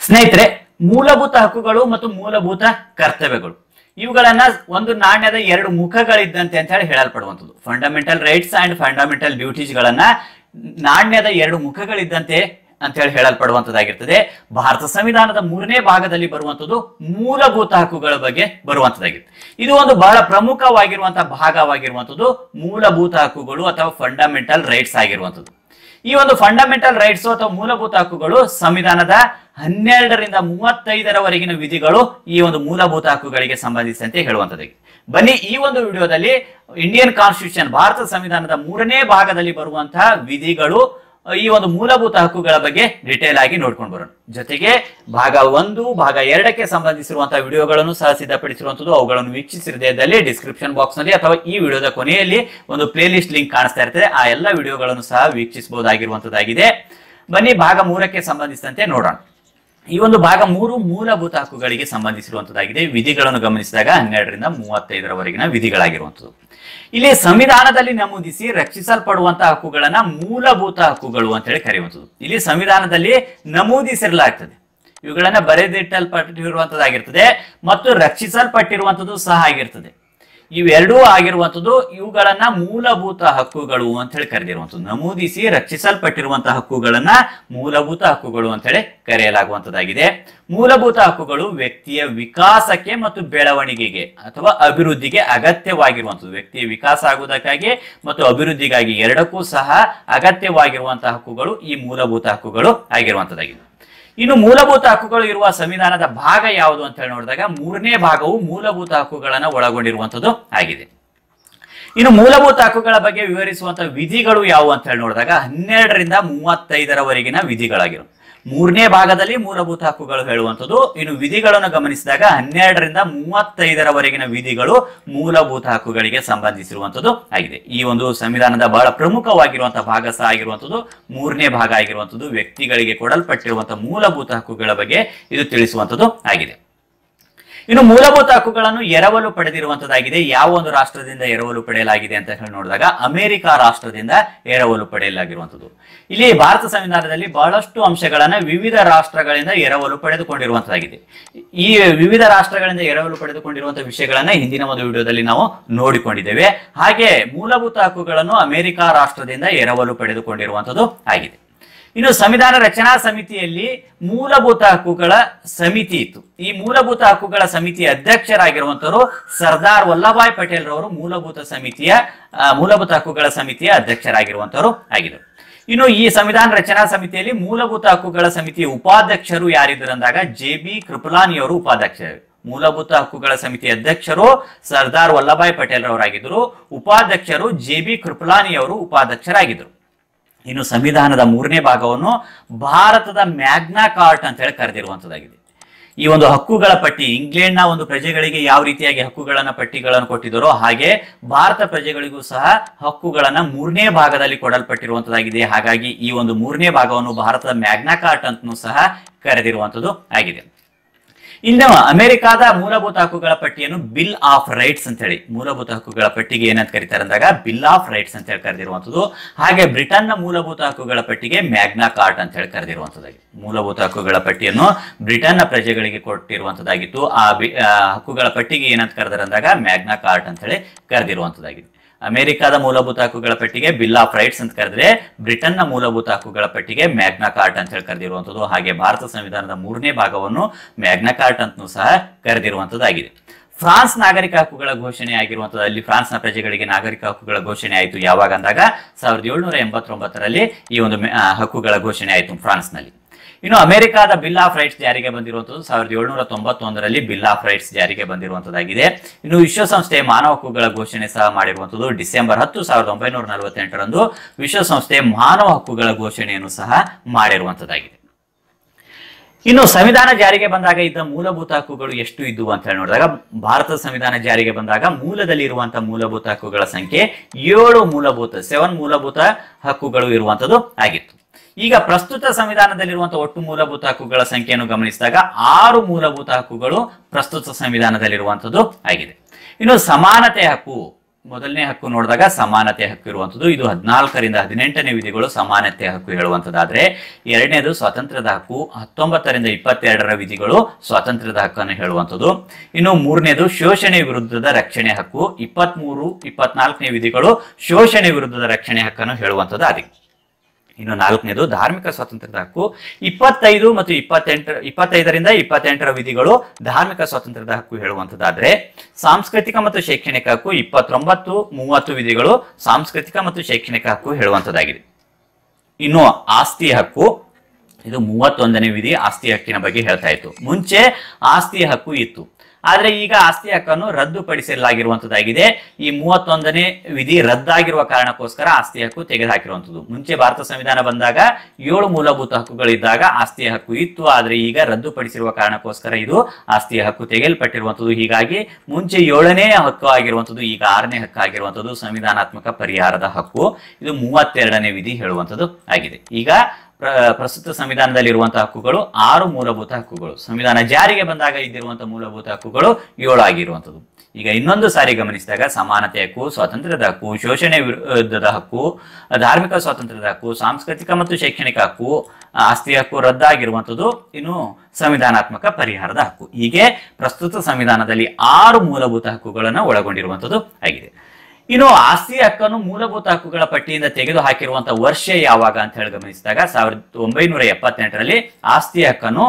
ಸ್ನೇಹಿತರೆ ಮೂಲಭೂತ ಹಕ್ಕುಗಳು ಮತ್ತು ಮೂಲಭೂತ ಕರ್ತವ್ಯಗಳು ಇವುಗಳನ್ನ ಒಂದು ನಾಣ್ಯದ ಎರಡು ಮುಖಗಳಿದ್ದಂತೆ ಅಂತ ಹೇಳಿ ಹೇಳಲ್ಪಡುವಂಥದ್ದು fundamental rights and fundamental duties ಗಳನ್ನ ನಾಣ್ಯದ ಎರಡು ಮುಖಗಳಿದ್ದಂತೆ ಅಂತ ಹೇಳಿ ಹೇಳಲ್ಪಡುವಂತದ್ದಾಗಿರ್ತದೆ ಭಾರತ ಸಂವಿಧಾನದ ಮೂರನೇ ಭಾಗದಲ್ಲಿ ಬರುವಂತದ್ದು ಮೂಲಭೂತ ಹಕ್ಕುಗಳ ಬಗ್ಗೆ ಬರುವಂತದ್ದಾಗಿದೆ ಇದು ಒಂದು ಬಹಳ ಪ್ರಮುಖವಾಗಿರುವಂತಹ ಭಾಗವಾಗಿರುವಂತದ್ದು ಮೂಲಭೂತ ಹಕ್ಕುಗಳು ಅಥವಾ ಫಂಡಮೆಂಟಲ್ ರೈಟ್ಸ್ ಆಗಿರುವಂತದ್ದು ಈ ಒಂದು ಫಂಡಮೆಂಟಲ್ ರೈಟ್ಸ್ ಅಥವಾ ಮೂಲಭೂತ ಹಕ್ಕುಗಳು ಸಂವಿಧಾನದ ಹನ್ನೆರಡರಿಂದ ಮೂವತ್ತೈದರವರೆಗಿನ ವಿಧಿಗಳು ಈ ಒಂದು ಮೂಲಭೂತ ಹಕ್ಕುಗಳಿಗೆ ಸಂಬಂಧಿಸಿದಂತೆ ಹೇಳುವಂತದ್ದಾಗಿದೆ ಬನ್ನಿ ಈ ಒಂದು ವಿಡಿಯೋದಲ್ಲಿ ಇಂಡಿಯನ್ ಕಾನ್ಸ್ಟಿಟ್ಯೂಷನ್ ಭಾರತ ಸಂವಿಧಾನದ ಮೂರನೇ ಭಾಗದಲ್ಲಿ ಬರುವಂತಹ ವಿಧಿಗಳು ಈ ಒಂದು ಮೂಲಭೂತ ಹಕ್ಕುಗಳ ಬಗ್ಗೆ ಡಿಟೇಲ್ ಆಗಿ ನೋಡ್ಕೊಂಡು ಬರೋಣ ಜೊತೆಗೆ ಭಾಗ ಒಂದು ಭಾಗ ಎರಡಕ್ಕೆ ಸಂಬಂಧಿಸಿರುವಂತಹ ವಿಡಿಯೋಗಳನ್ನು ಸಹ ಸಿದ್ಧಪಡಿಸಿರುವಂತದ್ದು ಅವುಗಳನ್ನು ವೀಕ್ಷಿಸಿರದೇ ಇದ್ದಲ್ಲಿ ಡಿಸ್ಕ್ರಿಪ್ಷನ್ ಬಾಕ್ಸ್ ನಲ್ಲಿ ಅಥವಾ ಈ ವಿಡಿಯೋದ ಕೊನೆಯಲ್ಲಿ ಒಂದು ಪ್ಲೇ ಲಿಸ್ಟ್ ಲಿಂಕ್ ಕಾಣಿಸ್ತಾ ಇರ್ತದೆ ಆ ಎಲ್ಲ ವಿಡಿಯೋಗಳನ್ನು ಸಹ ವೀಕ್ಷಿಸಬಹುದಾಗಿರುವಂತದ್ದಾಗಿದೆ ಬನ್ನಿ ಭಾಗ ಮೂರಕ್ಕೆ ಸಂಬಂಧಿಸಿದಂತೆ ನೋಡೋಣ ಈ ಒಂದು ಭಾಗ ಮೂರು ಮೂಲಭೂತ ಹಕ್ಕುಗಳಿಗೆ ಸಂಬಂಧಿಸಿರುವಂತದ್ದಾಗಿದೆ ವಿಧಿಗಳನ್ನು ಗಮನಿಸಿದಾಗ ಹನ್ನೆರಡರಿಂದ ಮೂವತ್ತೈದರವರೆಗಿನ ವಿಧಿಗಳಾಗಿರುವಂಥದ್ದು ಇಲ್ಲಿ ಸಂವಿಧಾನದಲ್ಲಿ ನಮೂದಿಸಿ ರಕ್ಷಿಸಲ್ಪಡುವಂತಹ ಹಕ್ಕುಗಳನ್ನ ಮೂಲಭೂತ ಹಕ್ಕುಗಳು ಅಂತ ಹೇಳಿ ಕರೆಯುವಂಥದ್ದು ಇಲ್ಲಿ ಸಂವಿಧಾನದಲ್ಲಿ ನಮೂದಿಸಿರಲಾಗ್ತದೆ ಇವುಗಳನ್ನ ಬರೆದಿಟ್ಟಲ್ಪಟ್ಟಿರುವಂತದ್ದಾಗಿರ್ತದೆ ಮತ್ತು ರಕ್ಷಿಸಲ್ಪಟ್ಟಿರುವಂತದ್ದು ಸಹ ಆಗಿರ್ತದೆ ಇವೆರಡೂ ಆಗಿರುವಂತದ್ದು ಇವುಗಳನ್ನ ಮೂಲಭೂತ ಹಕ್ಕುಗಳು ಅಂತ ಹೇಳಿ ಕರೆದಿರುವಂತದ್ದು ನಮೂದಿಸಿ ರಕ್ಷಿಸಲ್ಪಟ್ಟಿರುವಂತಹ ಹಕ್ಕುಗಳನ್ನ ಮೂಲಭೂತ ಹಕ್ಕುಗಳು ಅಂತ ಹೇಳಿ ಕರೆಯಲಾಗುವಂತದ್ದಾಗಿದೆ ಮೂಲಭೂತ ಹಕ್ಕುಗಳು ವ್ಯಕ್ತಿಯ ವಿಕಾಸಕ್ಕೆ ಮತ್ತು ಬೆಳವಣಿಗೆಗೆ ಅಥವಾ ಅಭಿವೃದ್ಧಿಗೆ ಅಗತ್ಯವಾಗಿರುವಂತದ್ದು ವ್ಯಕ್ತಿಯ ವಿಕಾಸ ಆಗುವುದಕ್ಕಾಗಿ ಮತ್ತು ಅಭಿವೃದ್ಧಿಗಾಗಿ ಎರಡಕ್ಕೂ ಸಹ ಅಗತ್ಯವಾಗಿರುವಂತಹ ಹಕ್ಕುಗಳು ಈ ಮೂಲಭೂತ ಹಕ್ಕುಗಳು ಆಗಿರುವಂತದ್ದಾಗಿದೆ ಇನ್ನು ಮೂಲಭೂತ ಹಕ್ಕುಗಳು ಇರುವ ಸಂವಿಧಾನದ ಭಾಗ ಯಾವುದು ಅಂತ ಹೇಳಿ ನೋಡಿದಾಗ ಮೂರನೇ ಭಾಗವು ಮೂಲಭೂತ ಹಕ್ಕುಗಳನ್ನು ಒಳಗೊಂಡಿರುವಂತದ್ದು ಆಗಿದೆ ಇನ್ನು ಮೂಲಭೂತ ಹಕ್ಕುಗಳ ಬಗ್ಗೆ ವಿವರಿಸುವಂತಹ ವಿಧಿಗಳು ಯಾವುವು ಅಂತ ಹೇಳಿ ನೋಡಿದಾಗ ಹನ್ನೆರಡರಿಂದ ಮೂವತ್ತೈದರವರೆಗಿನ ವಿಧಿಗಳಾಗಿರು ಮೂರನೇ ಭಾಗದಲ್ಲಿ ಮೂಲಭೂತ ಹಕ್ಕುಗಳು ಹೇಳುವಂಥದ್ದು ಇನ್ನು ವಿಧಿಗಳನ್ನು ಗಮನಿಸಿದಾಗ ಹನ್ನೆರಡರಿಂದ ಮೂವತ್ತೈದರವರೆಗಿನ ವಿಧಿಗಳು ಮೂಲಭೂತ ಹಕ್ಕುಗಳಿಗೆ ಸಂಬಂಧಿಸಿರುವಂಥದ್ದು ಆಗಿದೆ ಈ ಒಂದು ಸಂವಿಧಾನದ ಬಹಳ ಪ್ರಮುಖವಾಗಿರುವಂತಹ ಭಾಗ ಸಹ ಆಗಿರುವಂಥದ್ದು ಮೂರನೇ ಭಾಗ ಆಗಿರುವಂಥದ್ದು ವ್ಯಕ್ತಿಗಳಿಗೆ ಕೊಡಲ್ಪಟ್ಟಿರುವಂತಹ ಮೂಲಭೂತ ಹಕ್ಕುಗಳ ಬಗ್ಗೆ ಇದು ತಿಳಿಸುವಂಥದ್ದು ಆಗಿದೆ ಇನ್ನು ಮೂಲಭೂತ ಹಕ್ಕುಗಳನ್ನು ಎರವಲು ಪಡೆದಿರುವಂತದ್ದಾಗಿದೆ ಯಾವ ಒಂದು ರಾಷ್ಟ್ರದಿಂದ ಎರವಲು ಪಡೆಯಲಾಗಿದೆ ಅಂತ ಹೇಳಿ ನೋಡಿದಾಗ ಅಮೆರಿಕ ರಾಷ್ಟ್ರದಿಂದ ಎರವಲು ಪಡೆಯಲಾಗಿರುವಂತದ್ದು ಇಲ್ಲಿ ಭಾರತ ಸಂವಿಧಾನದಲ್ಲಿ ಬಹಳಷ್ಟು ಅಂಶಗಳನ್ನ ವಿವಿಧ ರಾಷ್ಟ್ರಗಳಿಂದ ಎರವಲು ಪಡೆದುಕೊಂಡಿರುವಂತದ್ದಾಗಿದೆ ಈ ವಿವಿಧ ರಾಷ್ಟ್ರಗಳಿಂದ ಎರವಲು ಪಡೆದುಕೊಂಡಿರುವಂತಹ ವಿಷಯಗಳನ್ನ ಹಿಂದಿನ ಒಂದು ವಿಡಿಯೋದಲ್ಲಿ ನಾವು ನೋಡಿಕೊಂಡಿದ್ದೇವೆ ಹಾಗೆ ಮೂಲಭೂತ ಹಕ್ಕುಗಳನ್ನು ಅಮೆರಿಕ ರಾಷ್ಟ್ರದಿಂದ ಎರವಲು ಪಡೆದುಕೊಂಡಿರುವಂತದ್ದು ಆಗಿದೆ ಇನ್ನು ಸಂವಿಧಾನ ರಚನಾ ಸಮಿತಿಯಲ್ಲಿ ಮೂಲಭೂತ ಹಕ್ಕುಗಳ ಸಮಿತಿ ಇತ್ತು ಈ ಮೂಲಭೂತ ಹಕ್ಕುಗಳ ಸಮಿತಿಯ ಅಧ್ಯಕ್ಷರಾಗಿರುವಂತವರು ಸರ್ದಾರ್ ವಲ್ಲಭಾಯ್ ಪಟೇಲ್ ರವರು ಮೂಲಭೂತ ಸಮಿತಿಯ ಆ, ಮೂಲಭೂತ ಹಕ್ಕುಗಳ ಸಮಿತಿಯ ಅಧ್ಯಕ್ಷರಾಗಿರುವಂತವರು ಆಗಿದ್ದರು ಇನ್ನು ಈ ಸಂವಿಧಾನ ರಚನಾ ಸಮಿತಿಯಲ್ಲಿ ಮೂಲಭೂತ ಹಕ್ಕುಗಳ ಸಮಿತಿಯ ಉಪಾಧ್ಯಕ್ಷರು ಯಾರಿದ್ರು ಅಂದಾಗ ಜೆ ಬಿ ಕೃಪಲಾನಿಯವರು ಉಪಾಧ್ಯಕ್ಷರು ಮೂಲಭೂತ ಹಕ್ಕುಗಳ ಸಮಿತಿಯ ಅಧ್ಯಕ್ಷರು ಸರ್ದಾರ್ ವಲ್ಲಭಾಯ್ ಪಟೇಲ್ ರವರಾಗಿದ್ದರು ಉಪಾಧ್ಯಕ್ಷರು ಜೆ ಬಿ ಕೃಪಲಾನಿಯವರು ಉಪಾಧ್ಯಕ್ಷರಾಗಿದ್ದರು ಇನ್ನು ಸಂವಿಧಾನದ ಮೂರನೇ ಭಾಗವನ್ನು ಭಾರತದ ಮ್ಯಾಗ್ನಾ ಕಾರ್ಟ್ ಅಂತ ಹೇಳಿ ಕರೆದಿರುವಂತದ್ದಾಗಿದೆ ಈ ಒಂದು ಹಕ್ಕುಗಳ ಪಟ್ಟಿ ಇಂಗ್ಲೆಂಡ್ನ ಒಂದು ಪ್ರಜೆಗಳಿಗೆ ಯಾವ ರೀತಿಯಾಗಿ ಹಕ್ಕುಗಳನ್ನ ಪಟ್ಟಿಗಳನ್ನು ಕೊಟ್ಟಿದ್ದರೋ ಹಾಗೆ ಭಾರತ ಪ್ರಜೆಗಳಿಗೂ ಸಹ ಹಕ್ಕುಗಳನ್ನ ಮೂರನೇ ಭಾಗದಲ್ಲಿ ಕೊಡಲ್ಪಟ್ಟಿರುವಂತದ್ದಾಗಿದೆ ಹಾಗಾಗಿ ಈ ಒಂದು ಮೂರನೇ ಭಾಗವನ್ನು ಭಾರತದ ಮ್ಯಾಗ್ನಾ ಕಾರ್ಟ್ ಅಂತನೂ ಸಹ ಕರೆದಿರುವಂತದ್ದು ಆಗಿದೆ ಇನ್ನು ಅಮೆರಿಕಾದ ಮೂಲಭೂತ ಹಕ್ಕುಗಳ ಪಟ್ಟಿಯನ್ನು ಬಿಲ್ ಆಫ್ ರೈಟ್ಸ್ ಅಂತ ಹೇಳಿ ಮೂಲಭೂತ ಹಕ್ಕುಗಳ ಪಟ್ಟಿಗೆ ಏನಂತ ಕರೀತಾರೆ ಅಂದಾಗ ಬಿಲ್ ಆಫ್ ರೈಟ್ಸ್ ಅಂತ ಹೇಳಿ ಕರೆದಿರುವಂತದ್ದು ಹಾಗೆ ಬ್ರಿಟನ್ನ ಮೂಲಭೂತ ಹಕ್ಕುಗಳ ಪಟ್ಟಿಗೆ ಮ್ಯಾಗ್ನಾ ಕಾರ್ಟ್ ಅಂತ ಹೇಳಿ ಕರೆದಿರುವಂತದ್ದಾಗಿ ಮೂಲಭೂತ ಹಕ್ಕುಗಳ ಪಟ್ಟಿಯನ್ನು ಬ್ರಿಟನ್ನ ಪ್ರಜೆಗಳಿಗೆ ಕೊಟ್ಟಿರುವಂತದ್ದಾಗಿತ್ತು ಆ ಬಿ- ಆ ಹಕ್ಕುಗಳ ಪಟ್ಟಿಗೆ ಏನಂತ ಕರೆದಾರೆ ಅಂದಾಗ ಮ್ಯಾಗ್ನಾ ಕಾರ್ಟ್ ಅಂತ ಹೇಳಿ ಕರೆದಿರುವಂತದ್ದಾಗಿದೆ ಅಮೆರಿಕದ ಮೂಲಭೂತ ಹಕ್ಕುಗಳ ಪಟ್ಟಿಗೆ ಬಿಲ್ ಆಫ್ ರೈಟ್ಸ್ ಅಂತ ಕರೆದ್ರೆ ಬ್ರಿಟನ್ನ ಮೂಲಭೂತ ಹಕ್ಕುಗಳ ಪಟ್ಟಿಗೆ ಮ್ಯಾಗ್ನಾ ಕಾರ್ಟ್ ಅಂತ ಹೇಳಿ ಕರೆದಿರುವಂತದ್ದು ಹಾಗೆ ಭಾರತ ಸಂವಿಧಾನದ ಮೂರನೇ ಭಾಗವನ್ನು ಮ್ಯಾಗ್ನಾ ಕಾರ್ಟ್ ಅಂತನೂ ಸಹ ಕರೆದಿರುವಂತದ್ದಾಗಿದೆ ಫ್ರಾನ್ಸ್ ನಾಗರಿಕ ಹಕ್ಕುಗಳ ಘೋಷಣೆ ಆಗಿರುವಂತದ್ದು ಅಲ್ಲಿ ಫ್ರಾನ್ಸ್ನ ಪ್ರಜೆಗಳಿಗೆ ನಾಗರಿಕ ಹಕ್ಕುಗಳ ಘೋಷಣೆ ಆಯಿತು ಯಾವಾಗ ಅಂದಾಗ ಸಾವಿರದ ಏಳ್ನೂರ ಎಂಬತ್ತೊಂಬತ್ತರಲ್ಲಿ ಈ ಒಂದು ಮೆ- ಆ, ಹಕ್ಕುಗಳ ಘೋಷಣೆ ಆಯಿತು ಫ್ರಾನ್ಸ್ನಲ್ಲಿ ಇನ್ನು ಅಮೆರಿಕಾದ ಬಿಲ್ ಆಫ್ ರೈಟ್ಸ್ ಜಾರಿಗೆ ಬಂದಿರುವಂತದ್ದು ಸಾವಿರದ ಏಳ್ನೂರ ತೊಂಬತ್ತೊಂದರಲ್ಲಿ ಬಿಲ್ ಆಫ್ ರೈಟ್ಸ್ ಜಾರಿಗೆ ಬಂದಿರುವಂತದ್ದಾಗಿದೆ ಇನ್ನು ವಿಶ್ವಸಂಸ್ಥೆ ಮಾನವ ಹಕ್ಕುಗಳ ಘೋಷಣೆ ಸಹ ಮಾಡಿರುವಂತದ್ದು ಡಿಸೆಂಬರ್ ಹತ್ತು ಸಾವಿರದ ಒಂಬೈನೂರ ನಲವತ್ತೆಂಟರಂದು ವಿಶ್ವಸಂಸ್ಥೆ ಮಾನವ ಹಕ್ಕುಗಳ ಘೋಷಣೆಯನ್ನು ಸಹ ಮಾಡಿರುವಂತದ್ದಾಗಿದೆ ಇನ್ನು ಸಂವಿಧಾನ ಜಾರಿಗೆ ಬಂದಾಗ ಇದ್ದ ಮೂಲಭೂತ ಹಕ್ಕುಗಳು ಎಷ್ಟು ಇದ್ವು ಅಂತ ಹೇಳಿ ನೋಡಿದಾಗ ಭಾರತ ಸಂವಿಧಾನ ಜಾರಿಗೆ ಬಂದಾಗ ಮೂಲದಲ್ಲಿ ಇರುವಂತಹ ಮೂಲಭೂತ ಹಕ್ಕುಗಳ ಸಂಖ್ಯೆ ಏಳು ಮೂಲಭೂತ ಸೆವೆನ್ ಮೂಲಭೂತ ಹಕ್ಕುಗಳು ಇರುವಂತದ್ದು ಆಗಿತ್ತು ಈಗ ಪ್ರಸ್ತುತ ಸಂವಿಧಾನದಲ್ಲಿರುವಂತಹ ಒಟ್ಟು ಮೂಲಭೂತ ಹಕ್ಕುಗಳ ಸಂಖ್ಯೆಯನ್ನು ಗಮನಿಸಿದಾಗ ಆರು ಮೂಲಭೂತ ಹಕ್ಕುಗಳು ಪ್ರಸ್ತುತ ಸಂವಿಧಾನದಲ್ಲಿರುವಂತದ್ದು ಆಗಿದೆ ಇನ್ನು ಸಮಾನತೆ ಹಕ್ಕು ಮೊದಲನೇ ಹಕ್ಕು ನೋಡಿದಾಗ ಸಮಾನತೆ ಹಕ್ಕು ಇರುವಂಥದ್ದು ಇದು ಹದಿನಾಲ್ಕರಿಂದ ಹದಿನೆಂಟನೇ ವಿಧಿಗಳು ಸಮಾನತೆ ಹಕ್ಕು ಹೇಳುವಂಥದ್ದಾದ್ರೆ ಎರಡನೇದು ಸ್ವಾತಂತ್ರ್ಯದ ಹಕ್ಕು ಹತ್ತೊಂಬತ್ತರಿಂದ ಇಪ್ಪತ್ತೆರಡರ ವಿಧಿಗಳು ಸ್ವಾತಂತ್ರ್ಯದ ಹಕ್ಕನ್ನು ಹೇಳುವಂಥದ್ದು ಇನ್ನು ಮೂರನೇದು ಶೋಷಣೆ ವಿರುದ್ಧದ ರಕ್ಷಣೆ ಹಕ್ಕು ಇಪ್ಪತ್ಮೂರು ಇಪ್ಪತ್ನಾಲ್ಕನೇ ವಿಧಿಗಳು ಶೋಷಣೆ ವಿರುದ್ಧದ ರಕ್ಷಣೆ ಹಕ್ಕನ್ನು ಹೇಳುವಂಥದ್ದು ಅದೇ ಇನ್ನು ನಾಲ್ಕನೇದು ಧಾರ್ಮಿಕ ಸ್ವಾತಂತ್ರ್ಯದ ಹಕ್ಕು ಇಪ್ಪತ್ತೈದು ಮತ್ತು ಇಪ್ಪತ್ತೆಂಟರ ಇಪ್ಪತ್ತೈದರಿಂದ ಇಪ್ಪತ್ತೆಂಟರ ವಿಧಿಗಳು ಧಾರ್ಮಿಕ ಸ್ವಾತಂತ್ರ್ಯದ ಹಕ್ಕು ಹೇಳುವಂಥದ್ದಾದ್ರೆ ಸಾಂಸ್ಕೃತಿಕ ಮತ್ತು ಶೈಕ್ಷಣಿಕ ಹಕ್ಕು ಇಪ್ಪತ್ತೊಂಬತ್ತು ಮೂವತ್ತು ವಿಧಿಗಳು ಸಾಂಸ್ಕೃತಿಕ ಮತ್ತು ಶೈಕ್ಷಣಿಕ ಹಕ್ಕು ಹೇಳುವಂಥದ್ದಾಗಿದೆ ಇನ್ನು ಆಸ್ತಿ ಹಕ್ಕು ಇದು ಮೂವತ್ತೊಂದನೇ ವಿಧಿ ಆಸ್ತಿ ಹಕ್ಕಿನ ಬಗ್ಗೆ ಹೇಳ್ತಾ ಇತ್ತು ಮುಂಚೆ ಆಸ್ತಿ ಹಕ್ಕು ಇತ್ತು ಆದ್ರೆ ಈಗ ಆಸ್ತಿ ಹಕ್ಕನ್ನು ರದ್ದುಪಡಿಸಲಾಗಿರುವಂತದ್ದಾಗಿದೆ ಈ ಮೂವತ್ತೊಂದನೇ ವಿಧಿ ರದ್ದಾಗಿರುವ ಕಾರಣಕ್ಕೋಸ್ಕರ ಆಸ್ತಿ ಹಕ್ಕು ತೆಗೆದುಹಾಕಿರುವಂಥದ್ದು ಮುಂಚೆ ಭಾರತ ಸಂವಿಧಾನ ಬಂದಾಗ ಏಳು ಮೂಲಭೂತ ಹಕ್ಕುಗಳಿದ್ದಾಗ ಆಸ್ತಿಯ ಹಕ್ಕು ಇತ್ತು ಆದ್ರೆ ಈಗ ರದ್ದುಪಡಿಸಿರುವ ಕಾರಣಕ್ಕೋಸ್ಕರ ಇದು ಆಸ್ತಿಯ ಹಕ್ಕು ತೆಗೆಯಲ್ಪಟ್ಟಿರುವಂಥದ್ದು ಹೀಗಾಗಿ ಮುಂಚೆ ಏಳನೇ ಹಕ್ಕು ಆಗಿರುವಂಥದ್ದು ಈಗ ಆರನೇ ಹಕ್ಕು ಆಗಿರುವಂಥದ್ದು ಸಂವಿಧಾನಾತ್ಮಕ ಪರಿಹಾರದ ಹಕ್ಕು ಇದು ಮೂವತ್ತೆರಡನೇ ವಿಧಿ ಹೇಳುವಂಥದ್ದು ಆಗಿದೆ ಈಗ ಪ್ರ- ಪ್ರಸ್ತುತ ಸಂವಿಧಾನದಲ್ಲಿ ಇರುವಂತಹ ಹಕ್ಕುಗಳು ಆರು ಮೂಲಭೂತ ಹಕ್ಕುಗಳು ಸಂವಿಧಾನ ಜಾರಿಗೆ ಬಂದಾಗ ಇದ್ದಿರುವಂತಹ ಮೂಲಭೂತ ಹಕ್ಕುಗಳು ಏಳು ಆಗಿರುವಂಥದ್ದು ಈಗ ಇನ್ನೊಂದು ಸಾರಿ ಗಮನಿಸಿದಾಗ ಸಮಾನತೆ ಹಕ್ಕು ಸ್ವಾತಂತ್ರ್ಯದ ಹಕ್ಕು ಶೋಷಣೆ ವಿರುದ್ಧದ ಹಕ್ಕು ಧಾರ್ಮಿಕ ಸ್ವಾತಂತ್ರ್ಯದ ಹಕ್ಕು ಸಾಂಸ್ಕೃತಿಕ ಮತ್ತು ಶೈಕ್ಷಣಿಕ ಹಕ್ಕು ಆಸ್ತಿ ಹಕ್ಕು ರದ್ದಾಗಿರುವಂಥದ್ದು ಇನ್ನು ಸಂವಿಧಾನಾತ್ಮಕ ಪರಿಹಾರದ ಹಕ್ಕು ಹೀಗೆ ಪ್ರಸ್ತುತ ಸಂವಿಧಾನದಲ್ಲಿ ಆರು ಮೂಲಭೂತ ಹಕ್ಕುಗಳನ್ನು ಒಳಗೊಂಡಿರುವಂಥದ್ದು ಆಗಿದೆ ಇನ್ನು ಆಸ್ತಿ ಹಕ್ಕನ್ನು ಮೂಲಭೂತ ಹಕ್ಕುಗಳ ಪಟ್ಟಿಯಿಂದ ತೆಗೆದು ಹಾಕಿರುವಂತಹ ವರ್ಷ ಯಾವಾಗ ಅಂತ ಹೇಳಿ ಗಮನಿಸಿದಾಗ ಸಾವಿರದ ಒಂಬೈನೂರ ಎಪ್ಪತ್ತೆಂಟರಲ್ಲಿ ಆಸ್ತಿ ಹಕ್ಕನ್ನು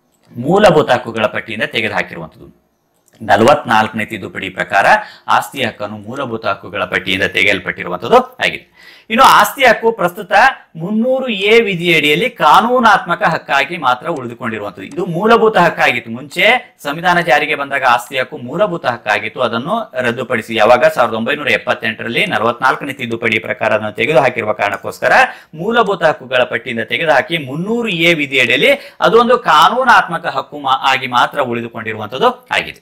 ಮೂಲಭೂತ ಹಕ್ಕುಗಳ ಪಟ್ಟಿಯಿಂದ ತೆಗೆದು ಹಾಕಿರುವಂಥದ್ದು ನಲವತ್ನಾಲ್ಕನೇ ತಿದ್ದುಪಡಿ ಪ್ರಕಾರ ಆಸ್ತಿ ಹಕ್ಕನ್ನು ಮೂಲಭೂತ ಹಕ್ಕುಗಳ ಪಟ್ಟಿಯಿಂದ ತೆಗೆಯಲ್ಪಟ್ಟಿರುವಂಥದ್ದು ಆಗಿದೆ ಇನ್ನು ಆಸ್ತಿ ಹಕ್ಕು ಪ್ರಸ್ತುತ ಮುನ್ನೂರು ಎ ವಿಧಿಯಡಿಯಲ್ಲಿ ಕಾನೂನಾತ್ಮಕ ಹಕ್ಕಾಗಿ ಮಾತ್ರ ಉಳಿದುಕೊಂಡಿರುವಂಥದ್ದು ಇದು ಮೂಲಭೂತ ಹಕ್ಕಾಗಿತ್ತು ಮುಂಚೆ ಸಂವಿಧಾನ ಜಾರಿಗೆ ಬಂದಾಗ ಆಸ್ತಿ ಹಕ್ಕು ಮೂಲಭೂತ ಹಕ್ಕಾಗಿತ್ತು ಅದನ್ನು ರದ್ದುಪಡಿಸಿ ಯಾವಾಗ ಸಾವಿರದ ಒಂಬೈನೂರ ಎಪ್ಪತ್ತೆಂಟರಲ್ಲಿ ನಲವತ್ನಾಲ್ಕನೇ ತಿದ್ದುಪಡಿ ಪ್ರಕಾರ ಅದನ್ನು ತೆಗೆದು ಹಾಕಿರುವ ಕಾರಣಕ್ಕೋಸ್ಕರ ಮೂಲಭೂತ ಹಕ್ಕುಗಳ ಪಟ್ಟಿಯಿಂದ ತೆಗೆದುಹಾಕಿ ಮುನ್ನೂರು ಎ ವಿಧಿಯಡಿಯಲ್ಲಿ ಅದೊಂದು ಕಾನೂನಾತ್ಮಕ ಹಕ್ಕು ಮಾ- ಆಗಿ ಮಾತ್ರ ಉಳಿದುಕೊಂಡಿರುವಂಥದ್ದು ಆಗಿದೆ